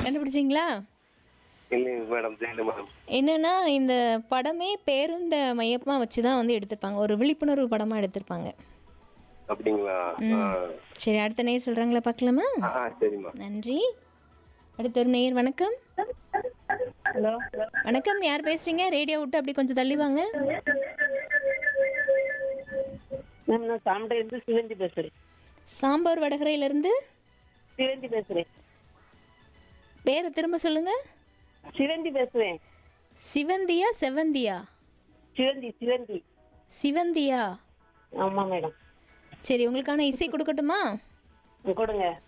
கண்டுபிடிச்சிங்களா இல்லைங்க மேடம் தெரியல மேடம் என்னன்னா இந்த படமே பேருந்த மையமாக வச்சு தான் வந்து எடுத்திருப்பாங்க ஒரு விழிப்புணர்வு படமாக எடுத்திருப்பாங்க அப்படிங்களா ஆ. சரி அடுத்த நேர் சொல்கிறாங்களா பார்க்கலாமா ஆ ஆ, சரிம்மா நன்றி அடுத்த ஒரு நேயர் வணக்கம் ஹலோ வணக்கம் யார் பேசுறீங்க ரேடியோ விட்டு அப்படி கொஞ்சம் தள்ளி வாங்க மேம் நான் சாமடையிலிருந்து சிவந்தி பேசுறேன் சாம்பார் வடகரையிலேருந்து சிவந்தி பேசுறேன் பேரை திரும்ப சொல்லுங்க சிவந்தி பேசுறேன் சிவந்தியா செவந்தியா சிவந்தி சிவந்தி சிவந்தியா ஆமா மேடம் சரி உங்களுக்கான இசை கொடுக்கட்டுமா கொடுங்க